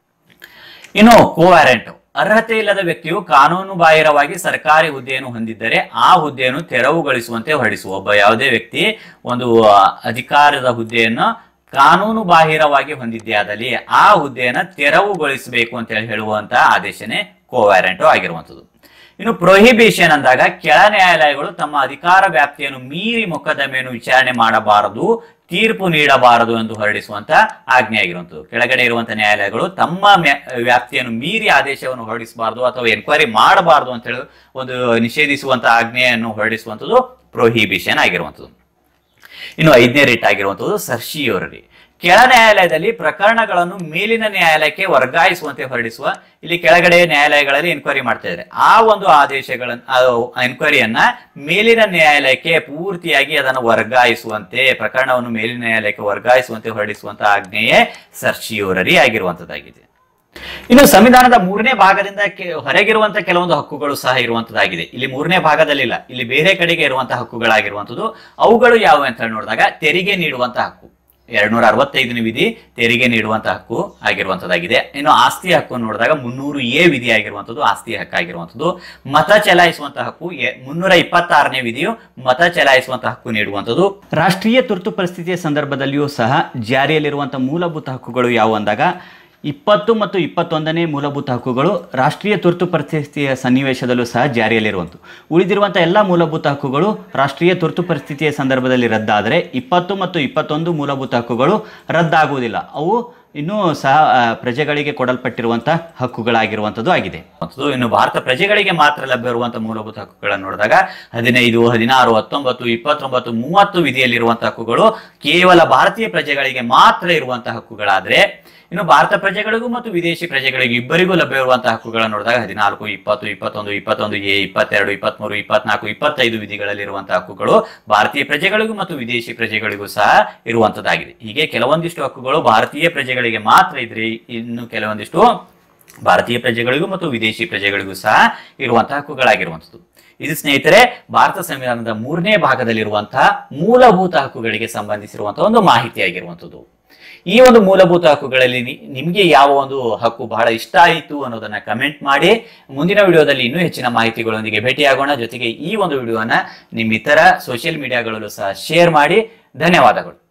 ಇನ್ನು ಕೋವಾರೆಂಟ್ ಅರ್ಹತೆ ಇಲ್ಲದ ವ್ಯಕ್ತಿಯು ಕಾನೂನು ಬಾಹಿರವಾಗಿ ಸರ್ಕಾರಿ ಹುದ್ದೆಯನ್ನು ಹೊಂದಿದ್ದರೆ ಆ ಹುದ್ದೆಯನ್ನು ತೆರವುಗೊಳಿಸುವಂತೆ ಹೊರಡಿಸುವ ಒಬ್ಬ ಯಾವುದೇ ವ್ಯಕ್ತಿ ಒಂದು ಆ, ಅಧಿಕಾರದ ಹುದ್ದೆಯನ್ನು ಕಾನೂನು ಬಾಹಿರವಾಗಿ ಹೊಂದಿದ್ದೇ ಆದಲ್ಲಿ ಆ ಹುದ್ದೆಯನ್ನ ತೆರವುಗೊಳಿಸಬೇಕು ಅಂತ ಹೇಳಿ ಹೇಳುವಂತ ಆದೇಶನೇ ಕೋವ್ಯಾರೆಂಟ್ ಆಗಿರುವಂಥದ್ದು ಇನ್ನು ಪ್ರೊಹಿಬಿಷನ್ ಅಂದಾಗ ಕೆಳ ನ್ಯಾಯಾಲಯಗಳು ತಮ್ಮ ಅಧಿಕಾರ ವ್ಯಾಪ್ತಿಯನ್ನು ಮೀರಿ ಮೊಕದ್ದಮೆಯನ್ನು ವಿಚಾರಣೆ ಮಾಡಬಾರದು ತೀರ್ಪು ನೀಡಬಾರದು ಎಂದು ಹೊರಡಿಸುವಂತ ಆಜ್ಞೆ ಆಗಿರುವಂಥದ್ದು ಕೆಳಗಡೆ ಇರುವಂತಹ ನ್ಯಾಯಾಲಯಗಳು ತಮ್ಮ ಮ್ಯಾ- ವ್ಯಾಪ್ತಿಯನ್ನು ಮೀರಿ ಆದೇಶವನ್ನು ಹೊರಡಿಸಬಾರದು ಅಥವಾ ಎನ್ಕ್ವೈರಿ ಮಾಡಬಾರದು ಅಂತ ಹೇಳಿ ಒಂದು ನಿಷೇಧಿಸುವಂತ ಆಜ್ಞೆಯನ್ನು ಹೊರಡಿಸುವಂಥದ್ದು ಪ್ರೊಹಿಬಿಷನ್ ಆಗಿರುವಂಥದ್ದು ಇನ್ನು ಐದನೇ ರೇಟ್ ಆಗಿರುವಂತದ್ದು ಸರ್ಶಿಯೋರರಿ ಕೆಳ ನ್ಯಾಯಾಲಯದಲ್ಲಿ ಪ್ರಕರಣಗಳನ್ನು ಮೇಲಿನ ನ್ಯಾಯಾಲಯಕ್ಕೆ ವರ್ಗಾಯಿಸುವಂತೆ ಹೊರಡಿಸುವ ಇಲ್ಲಿ ಕೆಳಗಡೆ ನ್ಯಾಯಾಲಯಗಳಲ್ಲಿ ಎನ್ಕ್ವೈರಿ ಮಾಡ್ತಾ ಇದ್ದಾರೆ ಆ ಒಂದು ಆದೇಶಗಳನ್ನು ಎನ್ಕ್ವೈರಿಯನ್ನ ಮೇಲಿನ ನ್ಯಾಯಾಲಯಕ್ಕೆ ಪೂರ್ತಿಯಾಗಿ ಅದನ್ನು ವರ್ಗಾಯಿಸುವಂತೆ ಪ್ರಕರಣವನ್ನು ಮೇಲಿನ ನ್ಯಾಯಾಲಯಕ್ಕೆ ವರ್ಗಾಯಿಸುವಂತೆ ಹೊರಡಿಸುವಂತಹ ಆಜ್ಞೆಯೇ ಸರ್ಶಿಯೋರರಿ ಆಗಿರುವಂತದ್ದಾಗಿದೆ ಇನ್ನು ಸಂವಿಧಾನದ ಮೂರನೇ ಭಾಗದಿಂದ ಕೆ- ಹೊರಗಿರುವಂತಹ ಕೆಲವೊಂದು ಹಕ್ಕುಗಳು ಸಹ ಇರುವಂತದ್ದಾಗಿದೆ ಇಲ್ಲಿ ಮೂರನೇ ಭಾಗದಲ್ಲಿಲ್ಲ ಇಲ್ಲಿ ಬೇರೆ ಕಡೆಗೆ ಇರುವಂತಹ ಹಕ್ಕುಗಳಾಗಿರುವಂತದ್ದು ಅವುಗಳು ಯಾವುವು ಅಂತ ಹೇಳಿ ನೋಡಿದಾಗ ತೆರಿಗೆ ನೀಡುವಂತಹ ಹಕ್ಕು ಎರಡ್ನೂರ ಅರವತ್ತೈದನೇ ವಿಧಿ ತೆರಿಗೆ ನೀಡುವಂತಹ ಹಕ್ಕು ಆಗಿರುವಂತದ್ದಾಗಿದೆ ಇನ್ನು ಆಸ್ತಿ ಹಕ್ಕು ನೋಡಿದಾಗ ಮುನ್ನೂರು ಎ ವಿಧಿ ಆಗಿರುವಂತದ್ದು ಆಸ್ತಿ ಹಕ್ಕಾಗಿರುವಂತದ್ದು ಮತ ಚಲಾಯಿಸುವಂತಹ ಹಕ್ಕು ಎ- ಮುನ್ನೂರ ಇಪ್ಪತ್ತಾರನೇ ವಿಧಿಯು ಮತ ಚಲಾಯಿಸುವಂತಹ ಹಕ್ಕು ನೀಡುವಂತದ್ದು ರಾಷ್ಟ್ರೀಯ ತುರ್ತು ಪರಿಸ್ಥಿತಿಯ ಸಂದರ್ಭದಲ್ಲಿಯೂ ಸಹ ಜಾರಿಯಲ್ಲಿರುವಂತಹ ಮೂಲಭೂತ ಹಕ್ಕುಗಳು ಯಾವುವು ಅಂದಾಗ ಇಪ್ಪತ್ತು ಮತ್ತು ಇಪ್ಪತ್ತೊಂದನೇ ಮೂಲಭೂತ ಹಕ್ಕುಗಳು ರಾಷ್ಟ್ರೀಯ ತುರ್ತು ಪರಿಸ್ಥಿತಿಯ ಸನ್ನಿವೇಶದಲ್ಲೂ ಸಹ ಜಾರಿಯಲ್ಲಿರುವಂತು ಉಳಿದಿರುವಂಥ ಎಲ್ಲ ಮೂಲಭೂತ ಹಕ್ಕುಗಳು ರಾಷ್ಟ್ರೀಯ ತುರ್ತು ಪರಿಸ್ಥಿತಿಯ ಸಂದರ್ಭದಲ್ಲಿ ರದ್ದಾದರೆ ಇಪ್ಪತ್ತು ಮತ್ತು ಇಪ್ಪತ್ತೊಂದು ಮೂಲಭೂತ ಹಕ್ಕುಗಳು ರದ್ದಾಗುವುದಿಲ್ಲ ಅವು ಇನ್ನೂ ಸಹ ಆ, ಪ್ರಜೆಗಳಿಗೆ ಕೊಡಲ್ಪಟ್ಟಿರುವಂಥ ಹಕ್ಕುಗಳಾಗಿರುವಂಥದ್ದು ಆಗಿದೆ ಮತ್ತು ಇನ್ನು ಭಾರತ ಪ್ರಜೆಗಳಿಗೆ ಮಾತ್ರ ಲಭ್ಯವಿರುವಂತಹ ಮೂಲಭೂತ ಹಕ್ಕುಗಳನ್ನು ನೋಡಿದಾಗ ಹದಿನೈದು ಹದಿನಾರು ಹತ್ತೊಂಬತ್ತು ಇಪ್ಪತ್ತೊಂಬತ್ತು ಮೂವತ್ತು ವಿಧಿಯಲ್ಲಿರುವಂತಹ ಹಕ್ಕುಗಳು ಕೇವಲ ಭಾರತೀಯ ಪ್ರಜೆಗಳಿಗೆ ಮಾತ್ರ ಇರುವಂತಹ ಹಕ್ಕುಗಳಾದ್ರೆ ಇನ್ನು ಭಾರತ ಪ್ರಜೆಗಳಿಗೂ ಮತ್ತು ವಿದೇಶಿ ಪ್ರಜೆಗಳಿಗೂ ಇಬ್ಬರಿಗೂ ಲಭ್ಯವಿರುವಂತಹ ಹಕ್ಕುಗಳನ್ನು ನೋಡಿದಾಗ ಹದಿನಾಲ್ಕು ಇಪ್ಪತ್ತು ಇಪ್ಪತ್ತೊಂದು ಇಪ್ಪತ್ತೊಂದು ಎ ಇಪ್ಪತ್ತೆರಡು ಇಪ್ಪತ್ಮೂರು ಇಪ್ಪತ್ನಾಲ್ಕು ಇಪ್ಪತ್ತೈದು ವಿಧಿಗಳಲ್ಲಿರುವಂತಹ ಹಕ್ಕುಗಳು ಭಾರತೀಯ ಪ್ರಜೆಗಳಿಗೂ ಮತ್ತು ವಿದೇಶಿ ಪ್ರಜೆಗಳಿಗೂ ಸಹ ಇರುವಂತದ್ದಾಗಿದೆ ಹೀಗೆ ಕೆಲವೊಂದಿಷ್ಟು ಹಕ್ಕುಗಳು ಭಾರತೀಯ ಪ್ರಜೆಗಳಿಗೆ ಮಾತ್ರ ಇದ್ರೆ ಇನ್ನು ಕೆಲವೊಂದಿಷ್ಟು ಭಾರತೀಯ ಪ್ರಜೆಗಳಿಗೂ ಮತ್ತು ವಿದೇಶಿ ಪ್ರಜೆಗಳಿಗೂ ಸಹ ಇರುವಂತಹ ಹಕ್ಕುಗಳಾಗಿರುವಂಥದ್ದು ಇದು ಸ್ನೇಹಿತರೆ ಭಾರತ ಸಂವಿಧಾನದ ಮೂರನೇ ಭಾಗದಲ್ಲಿರುವಂತಹ ಮೂಲಭೂತ ಹಕ್ಕುಗಳಿಗೆ ಸಂಬಂಧಿಸಿರುವಂತಹ ಒಂದು ಮಾಹಿತಿಯಾಗಿರುವಂಥದ್ದು ಈ ಒಂದು ಮೂಲಭೂತ ಹಕ್ಕುಗಳಲ್ಲಿ ನಿ- ನಿಮ್ಗೆ ಯಾವ ಒಂದು ಹಕ್ಕು ಬಹಳ ಇಷ್ಟ ಆಯಿತು ಅನ್ನೋದನ್ನ ಕಮೆಂಟ್ ಮಾಡಿ ಮುಂದಿನ ವಿಡಿಯೋದಲ್ಲಿ ಇನ್ನೂ ಹೆಚ್ಚಿನ ಮಾಹಿತಿಗಳೊಂದಿಗೆ ಭೇಟಿಯಾಗೋಣ ಜೊತೆಗೆ ಈ ಒಂದು ವಿಡಿಯೋನ ನಿಮ್ಮ ಇತರ ಸೋಷಿಯಲ್ ಮೀಡಿಯಾಗಳಲ್ಲೂ ಸಹ ಶೇರ್ ಮಾಡಿ ಧನ್ಯವಾದಗಳು